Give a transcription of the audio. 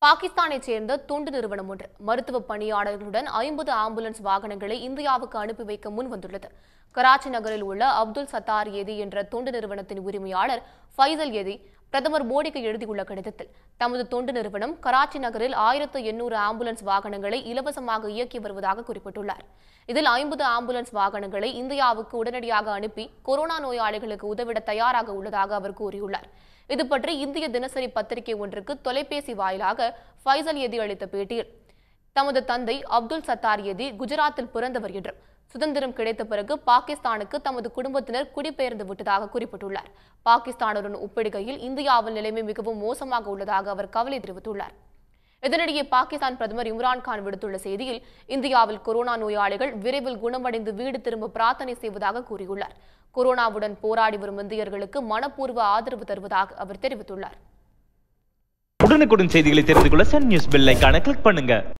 பாகிஸ்தானைச் சேர்ந்த தொண்டு நிறுவனம் ஒன்று மருத்துவ பணியாளர்களுடன் ஐம்பது ஆம்புலன்ஸ் வாகனங்களை இந்தியாவுக்கு அனுப்பி வைக்க முன் வந்துள்ளது கராச்சி நகரில் உள்ள அப்துல் சத்தார் ஏதி என்ற தொண்டு நிறுவனத்தின் உரிமையாளர் ஃபைசல் ஏதி பிரதமர் மோடிக்கு எழுதியுள்ள கடிதத்தில் தமது தொண்டு நிறுவனம் கராச்சி நகரில் ஆயிரத்து எண்ணூறு ஆம்புலன்ஸ் வாகனங்களை இலவசமாக இயக்கி வருவதாக குறிப்பிட்டுள்ளார் இதில் ஐம்பது ஆம்புலன்ஸ் வாகனங்களை இந்தியாவுக்கு உடனடியாக அனுப்பி கொரோனா நோயாளிகளுக்கு உதவிட தயாராக உள்ளதாக அவர் கூறியுள்ளார் இது பற்றி இந்திய தினசரி பத்திரிகை ஒன்றுக்கு தொலைபேசி வாயிலாக ஃபைசல் ஏதி அளித்த பேட்டியில் தமது தந்தை அப்துல் சத்தார் ஏதி குஜராத்தில் பிறந்தவர் என்றும் சுதந்திரம் கிடைத்த பிறகு பாகிஸ்தானுக்கு தமது குடும்பத்தினர் குடிபெயர்ந்து விட்டதாக குறிப்பிட்டுள்ளார் பாகிஸ்தானுடன் ஒப்பிடுகையில் இந்தியாவில் நிலைமை மிகவும் மோசமாக உள்ளதாக அவர் கவலை தெரிவித்துள்ளார் இதனிடையே பாகிஸ்தான் பிரதமர் இம்ரான்கான் விடுத்துள்ள செய்தியில் இந்தியாவில் கொரோனா நோயாளிகள் விரைவில் குணமடைந்து வீடு திரும்ப பிரார்த்தனை செய்வதாக கூறியுள்ளார் கொரோனாவுடன் போராடி வரும் இந்தியர்களுக்கு மனப்பூர்வ ஆதரவு தருவதாக அவர் தெரிவித்துள்ளார் உடனுக்குடன் செய்திகளை தெரிந்து கொள்ள சன் நியூஸ் பெல் ஐகானை கிளிக் பண்ணுங்க